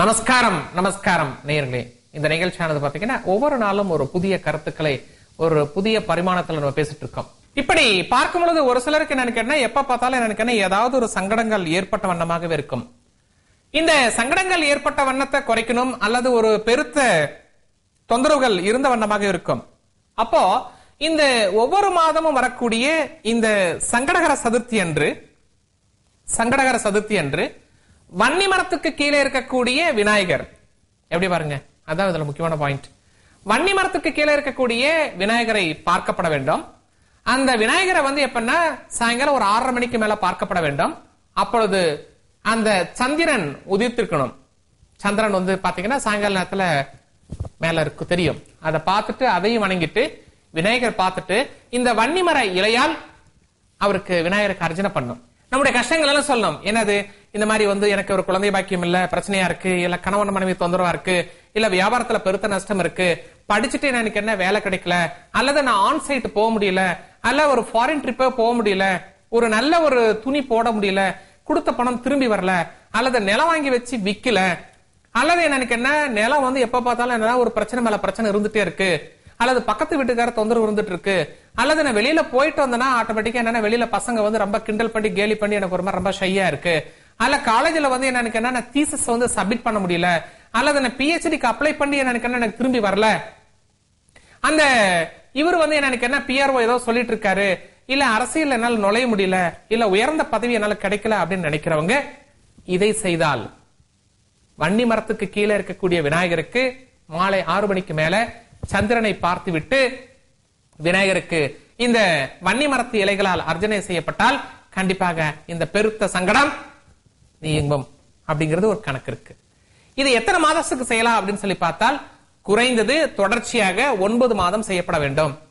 நமஸ்காரம் நமஸ்காரம் நேயர்களே இந்த நிகழ்ச்சியானது பாத்தீங்கன்னா ஒவ்வொரு நாளும் ஒரு புதிய கருத்துக்களை ஒரு புதிய பரிமாணத்துல நம்ம பேசிட்டு இருக்கோம் இப்படி பார்க்கும் பொழுது ஒரு சிலருக்கு எனக்கு என்ன எப்ப பார்த்தாலும் எனக்கு என்ன ஏதாவது ஒரு சங்கடங்கள் ஏற்பட்ட வண்ணமாகவே இருக்கும் இந்த சங்கடங்கள் ஏற்பட்ட வண்ணத்தை குறைக்கணும் அல்லது ஒரு பெருத்த தொந்தரவுகள் இருந்த வண்ணமாக இருக்கும் அப்போ இந்த ஒவ்வொரு மாதமும் வரக்கூடிய இந்த சங்கடகர சதுர்த்தி அன்று சங்கடகர சதுர்த்தி அன்று வன்னி மரத்துக்கு கீழே இருக்கக்கூடிய விநாயகர் எப்படி பாருங்க அதான் இதுல முக்கியமான பாயிண்ட் வன்னி மரத்துக்கு கீழே இருக்கக்கூடிய விநாயகரை பார்க்கப்பட வேண்டும் அந்த விநாயகரை வந்து எப்பன்னா சாயங்காலம் ஒரு ஆறரை மணிக்கு மேல பார்க்கப்பட வேண்டும் அப்பொழுது அந்த சந்திரன் உதித்திருக்கணும் சந்திரன் வந்து பாத்தீங்கன்னா சாயங்கால நேரத்துல மேல இருக்கு தெரியும் அதை பார்த்துட்டு அதையும் வணங்கிட்டு விநாயகர் பார்த்துட்டு இந்த வன்னிமர இலையால் அவருக்கு விநாயகருக்கு அர்ச்சனை பண்ணும் நம்முடைய கஷ்டங்கள் எல்லாம் சொல்லணும் என்னது இந்த மாதிரி வந்து எனக்கு ஒரு குழந்தை பாக்கியம் இல்ல பிரச்சனையா இருக்கு இல்ல கணவன் மனைவி தொந்தரவா இருக்கு இல்ல வியாபாரத்துல பெருத்த நஷ்டம் இருக்கு படிச்சுட்டு எனக்கு என்ன வேலை கிடைக்கல அல்லது நான் ஆன் சைட் போக முடியல அல்ல ஒரு ஃபாரின் ட்ரிப்பே போக முடியல ஒரு நல்ல ஒரு துணி போட முடியல கொடுத்த பணம் திரும்பி வரல அல்லது நிலம் வாங்கி வச்சு விக்கல அல்லது எனக்கு என்ன நிலம் வந்து எப்ப பார்த்தாலும் என்ன ஒரு பிரச்சனை மேல பிரச்சனை இருந்துட்டே இருக்கு அல்லது பக்கத்து வீட்டுக்கார தொந்தரவு இருந்துட்டு இருக்கு அல்லது நான் வெளியில போயிட்டு வந்தேன்னா ஆட்டோமேட்டிக்கா என்னன்னா வெளியில பசங்க வந்து ரொம்ப கிண்டல் பண்ணி கேலி பண்ணி எனக்கு ஒரு மாதிரி ரொம்ப ஷையா இருக்கு அல்ல காலேஜ்ல வந்து எனக்கு என்ன தீசஸ் வந்து சப்மிட் பண்ண முடியல அல்லது நான் பிஹெச்டிக்கு அப்ளை பண்ணி எனக்கு என்ன எனக்கு திரும்பி வரல அந்த இவர் வந்து எனக்கு என்ன பிஆர்ஓ ஏதோ சொல்லிட்டு இருக்காரு இல்ல அரசியல் என்னால நுழைய முடியல இல்ல உயர்ந்த பதவி என்னால கிடைக்கல அப்படின்னு நினைக்கிறவங்க இதை செய்தால் வன்னி மரத்துக்கு கீழே இருக்கக்கூடிய விநாயகருக்கு மாலை ஆறு மணிக்கு மேல சந்திரனை பார்த்து விட்டு விநாயகருக்கு இந்த வன்னி மரத்து இலைகளால் அர்ச்சனை செய்யப்பட்டால் கண்டிப்பாக இந்த பெருத்த சங்கடம் நீங்கும் அப்படிங்கிறது ஒரு கணக்கு இருக்கு இது எத்தனை மாதத்துக்கு செய்யலாம் அப்படின்னு சொல்லி பார்த்தால் குறைந்தது தொடர்ச்சியாக ஒன்பது மாதம் செய்யப்பட வேண்டும்